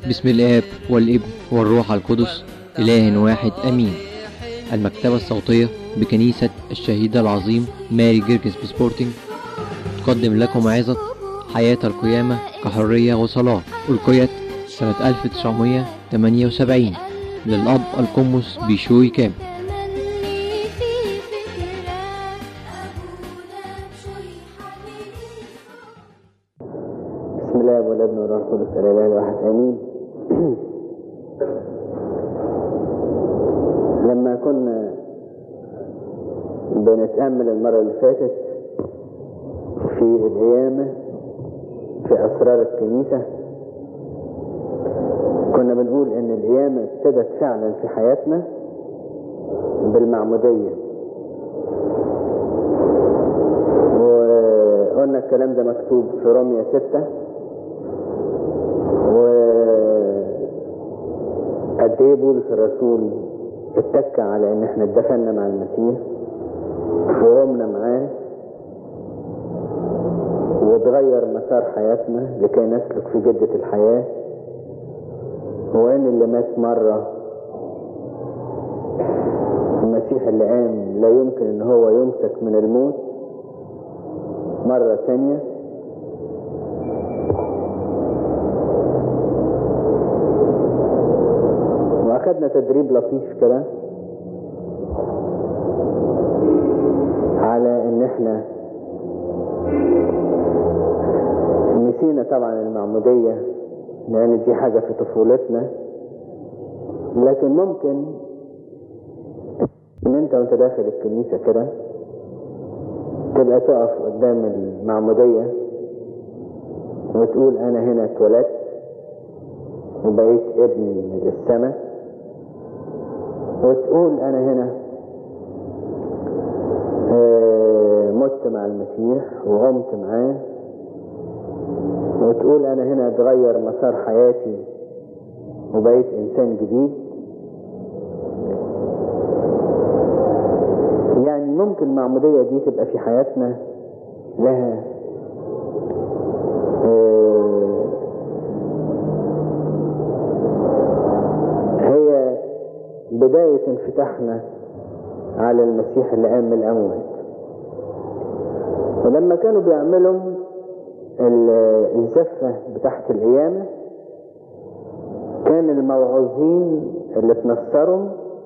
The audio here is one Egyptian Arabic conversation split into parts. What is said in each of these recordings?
بسم الآب والابن والروح القدس إله واحد أمين المكتبة الصوتية بكنيسة الشهيد العظيم ماري جرجس بسبورتنج تقدم لكم عظة حياة القيامة كحرية وصلاة ألقيت سنة 1978 للأب القمص بيشوي كامل تمني في فكرة أبونا بشوي حبيبي بسم الله والابن والروح القدس الاله الواحد امين لما كنا بنتامل المره اللي فاتت في القيامه في اسرار الكنيسه كنا بنقول ان القيامه ابتدت فعلا في حياتنا بالمعموديه وقلنا الكلام ده مكتوب في روميا ستة و قد ايه بولس الرسول اتكى على ان احنا اتدفنا مع المسيح وقمنا معاه وتغير مسار حياتنا لكي نسلك في جدة الحياة وان اللي مات مرة المسيح اللي قام لا يمكن ان هو يمسك من الموت مرة تانية واخدنا تدريب لطيف كده على ان احنا نسينا طبعا المعمودية لان دي حاجة في طفولتنا لكن ممكن ان انت وانت داخل الكنيسة كده تبقى تقف قدام المعمودية وتقول انا هنا اتولدت وبقيت ابن للسماء وتقول انا هنا آه، مت مع المسيح وقمت معاه وتقول انا هنا اتغير مسار حياتي وبقيت انسان جديد يعني ممكن المعمودية دي تبقى في حياتنا لها آه، هي بداية انفتاحنا على المسيح اللي قام من الأموات ولما كانوا بيعملوا ال- الزفة بتاعت القيامة كان الموعوظين اللي اتنصروا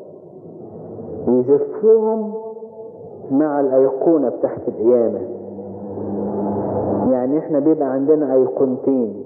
يزفوهم مع الأيقونة بتاعت القيامة يعني احنا بيبقى عندنا أيقونتين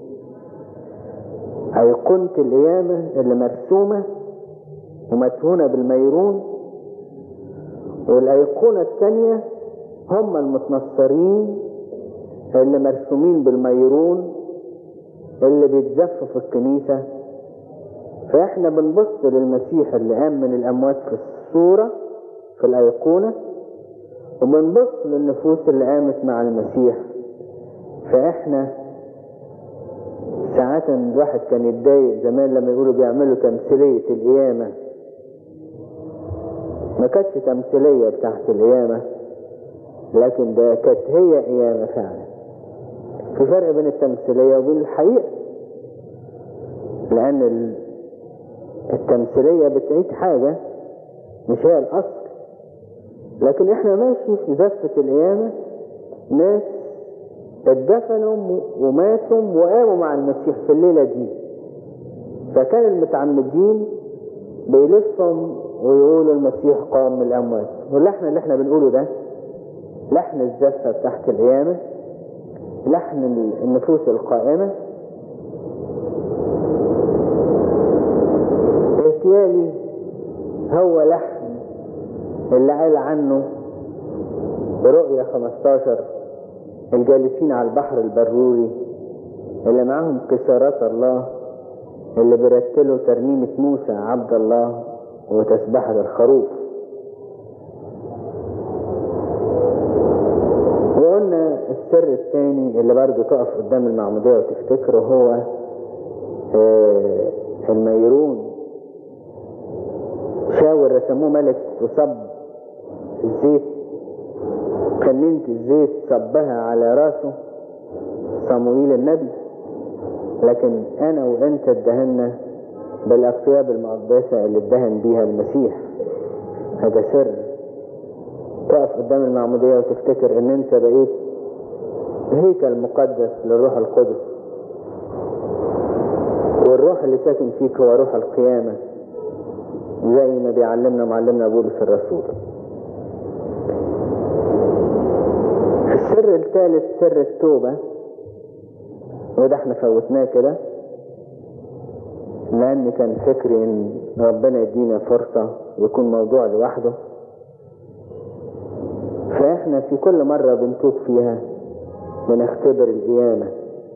أيقونة القيامة اللي مرسومة ومدهونة بالميرون والأيقونة الثانية هم المتنصرين اللي مرسومين بالميرون اللي بيتزفوا في الكنيسة فاحنا بنبص للمسيح اللي قام من الأموات في الصورة في الأيقونة وبنبص للنفوس اللي قامت مع المسيح فاحنا ساعات الواحد كان يتضايق زمان لما يقولوا بيعملوا تمثيلية القيامة ما كانتش تمثيلية بتاعت القيامة لكن ده كانت هي قيامة فعلا في فرق بين التمثيلية وبين الحقيقة لأن ال- التمثيلية بتعيد حاجة مش هي الأصل لكن احنا ماشي في زفة القيامة ناس اتدفنوا وماتوا وقاموا مع المسيح في الليلة دي فكان المتعمدين بيلفهم ويقولوا المسيح قام من الأموات واللحن اللي احنا بنقوله ده لحن الزفة تحت القيامة لحن النفوس القائمة اغتيالي هو لحن اللي قال عنه برؤية 15 الجالسين على البحر البروري اللي معاهم كسارات الله اللي بيرتلوا ترنيمة موسى عبد الله وتسبحة الخروف وقلنا السر الثاني اللي برضه تقف قدام المعمودية وتفتكره هو آه، الميرون شاور رسموه ملك وصب الزيت كنينة الزيت صبها على راسه صموئيل النبي لكن انا وانت اتدهنا بالاثياب المقدسة اللي اتدهن بيها المسيح هذا سر تقف قدام المعمودية وتفتكر ان انت بقيت هيكل مقدس للروح القدس والروح اللي ساكن فيك هو روح القيامة زي ما بيعلمنا معلمنا بولس الرسول السر الثالث سر التوبة وده احنا فوتناه كده لان كان فكري ان ربنا يدينا فرصة يكون موضوع لوحده فاحنا في كل مرة بنتوب فيها بنختبر القيامة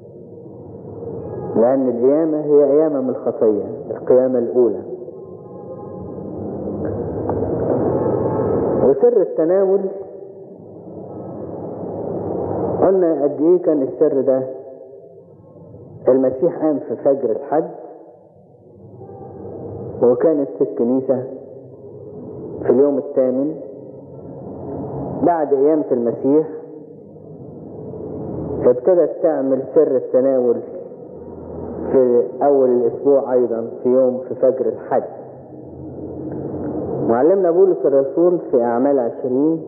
لأن القيامة هي قيامة من الخطية القيامة الأولى وسر التناول قلنا قد ايه كان السر ده المسيح قام في فجر الحد وكانت في الكنيسة في اليوم الثامن بعد قيامة المسيح ابتدت تعمل سر التناول في أول الأسبوع أيضا في يوم في فجر الحد معلمنا بولس الرسول في أعمال عشرين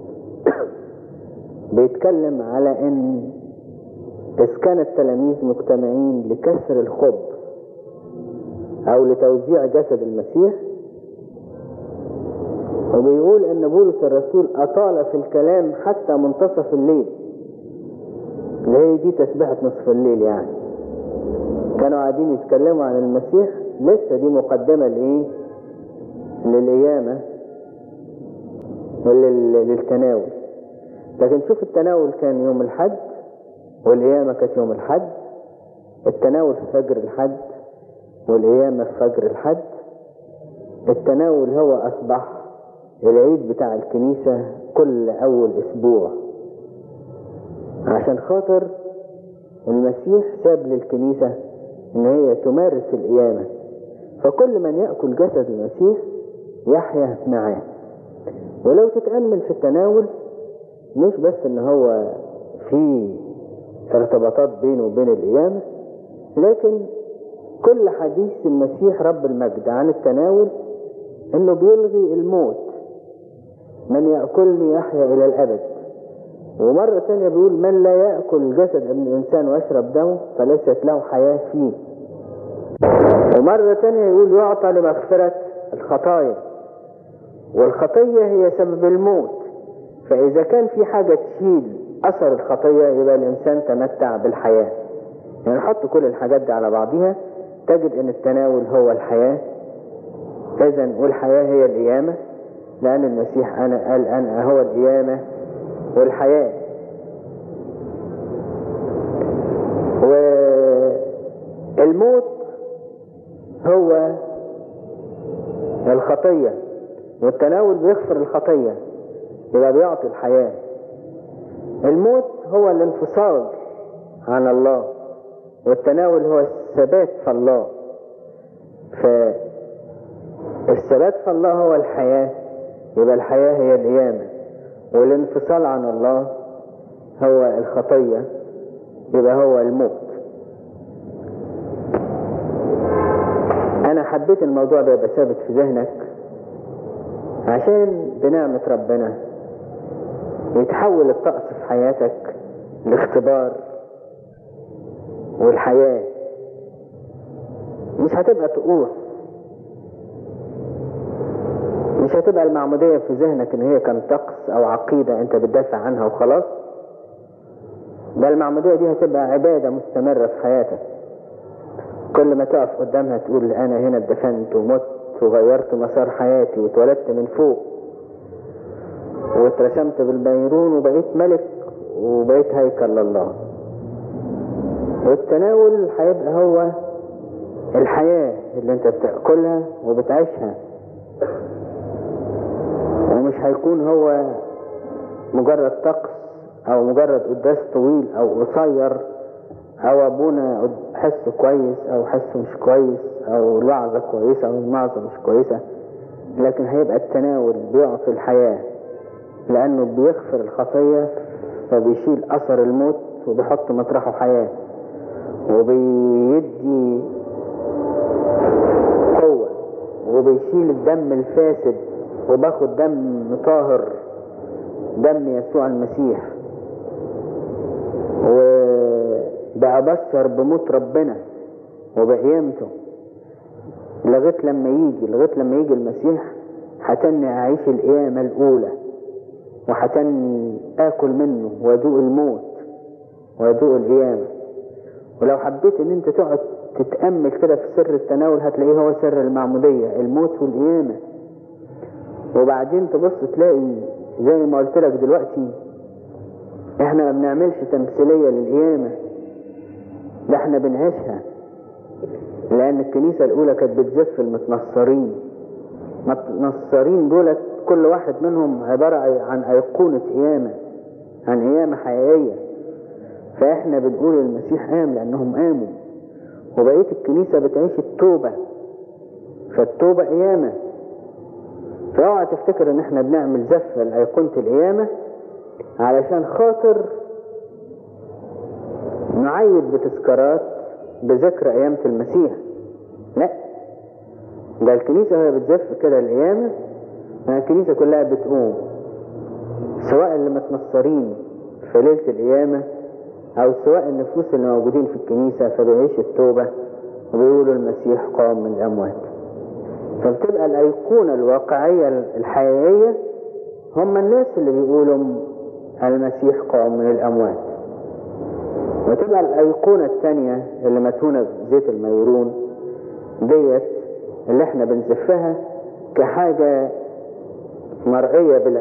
بيتكلم على ان اذ كان التلاميذ مجتمعين لكسر الخبز او لتوزيع جسد المسيح وبيقول ان بولس الرسول اطال في الكلام حتى منتصف الليل اللي هي دي تسبيحة نصف الليل يعني كانوا قاعدين يتكلموا عن المسيح لسه دي مقدمة لايه للقيامة ولل- للتناول لكن شوف التناول كان يوم الحد والقيامة كانت يوم الحد التناول في فجر الحد والقيامة في فجر الحد التناول هو أصبح العيد بتاع الكنيسة كل أول أسبوع عشان خاطر المسيح ساب للكنيسة إن هي تمارس القيامة فكل من يأكل جسد المسيح يحيا معاه ولو تتأمل في التناول مش بس ان هو في ارتباطات بينه وبين القيامة لكن كل حديث المسيح رب المجد عن التناول انه بيلغي الموت من يأكلني يحيا الى الابد ومرة تانية بيقول من لا يأكل جسد ابن الانسان ويشرب دمه فليست له حياة فيه ومرة تانية يقول يعطى لمغفرة الخطايا والخطية هي سبب الموت فإذا كان في حاجة تشيل أثر الخطية يبقى الإنسان تمتع بالحياة يعني نحط كل الحاجات دي على بعضها تجد أن التناول هو الحياة إذا والحياة هي القيامة لأن المسيح أنا قال أنا هو القيامة والحياة والموت هو الخطية والتناول بيغفر الخطية يبقى بيعطي الحياة الموت هو الانفصال عن الله والتناول هو الثبات في الله فالثبات في الله هو الحياة يبقى الحياة هي القيامة والانفصال عن الله هو الخطية يبقى هو الموت أنا حبيت الموضوع ده يبقى ثابت في ذهنك عشان بنعمة ربنا يتحول الطقس في حياتك لاختبار والحياة مش هتبقى طقوس مش هتبقى المعمودية في ذهنك ان هي كان طقس او عقيدة انت بتدافع عنها وخلاص ده المعمودية دي هتبقى عبادة مستمرة في حياتك كل ما تقف قدامها تقول انا هنا اتدفنت ومت وغيرت مسار حياتي واتولدت من فوق واترسمت بالبيرون وبقيت ملك وبقيت هيكل لله والتناول هيبقى هو الحياة اللي انت بتأكلها وبتعيشها ومش هيكون هو مجرد طقس او مجرد قداس طويل او قصير او ابونا حسه كويس او حسه مش كويس او الوعظة كويسة او المعظة مش كويسة لكن هيبقى التناول بيعطي الحياة لانه بيغفر الخطية فبيشيل اثر الموت وبيحط مطرحه حياة وبيدي قوة وبيشيل الدم الفاسد وباخد دم طاهر دم يسوع المسيح وبأبشر بموت ربنا وبقيامته لغاية لما يجي لغاية لما يجي المسيح هتني أعيش القيامة الأولى وهتني آكل منه وأدوق الموت وأدوق القيامة ولو حبيت إن أنت تقعد تتأمل كده في سر التناول هتلاقيه هو سر المعمودية الموت والقيامة وبعدين تبص تلاقي زي ما قلت لك دلوقتي احنا ما بنعملش تمثيلية للقيامة ده احنا بنعيشها لأن الكنيسة الأولى كانت بتزف المتنصرين المتنصرين دولت كل واحد منهم عبارة عن أيقونة قيامة عن قيامة حقيقية فإحنا بنقول المسيح قام لأنهم قاموا وبقية الكنيسة بتعيش التوبة فالتوبة قيامة فاوعى تفتكر ان احنا بنعمل زفة لأيقونة القيامة علشان خاطر نعيد بتذكارات بذكر قيامة المسيح لا ده الكنيسة وهي بتزف كده القيامة الكنيسة كلها بتقوم سواء اللي متنصرين في ليلة القيامة أو سواء النفوس اللي موجودين في الكنيسة فبيعيش التوبة وبيقولوا المسيح قام من الأموات فبتبقى الأيقونة الواقعية الحقيقية هم الناس اللي بيقولوا المسيح قام من الأموات وتبقى الأيقونة الثانية اللي مدهونة بزيت الميرون ديت اللي احنا بنزفها كحاجة مرئية بالعين